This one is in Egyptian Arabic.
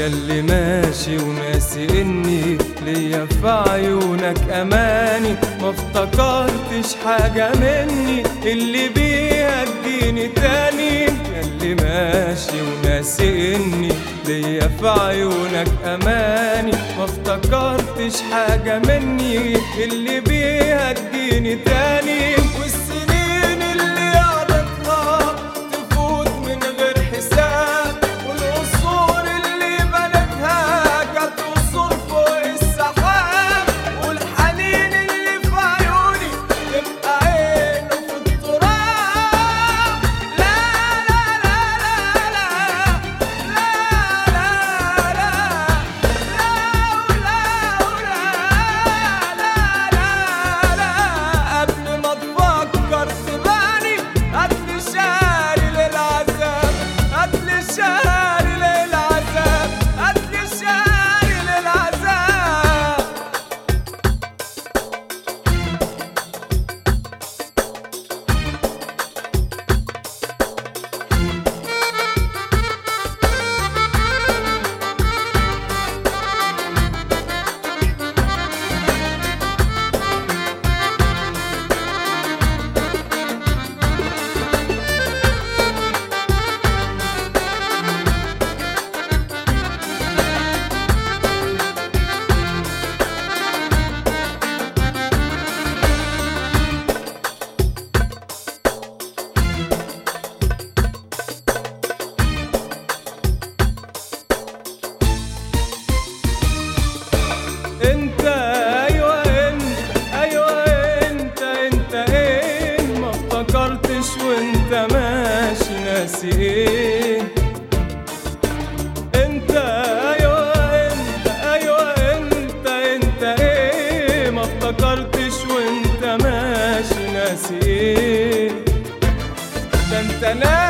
ياللي ماشي وناسي اني ليا في عيونك اماني ما افتكرتش حاجة مني اللي بيها تجيني تاني ياللي ماشي وناسي اني ليا في عيونك اماني ما افتكرتش حاجة مني اللي بيها تجيني تاني والسنين اللي قضيتها تفوت من غير حساب والقصور اللي بنتها كانت قصور فوق السحاب والحنين اللي في عيوني تبقى عينه في التراب لا لا لا لا لا لا لا لا لا قبل ما تفكر تباني قتل شاري للعذاب قتل شاري للعذاب قتل شاري للعذاب انت ايوه انت ايوه انت انت ايه ما افتكرتش وانت ماشي ناسي ايه انت ايوه انت ايوه انت انت ايه ما افتكرتش وانت ماشي ناسي ايه ده انت ناسي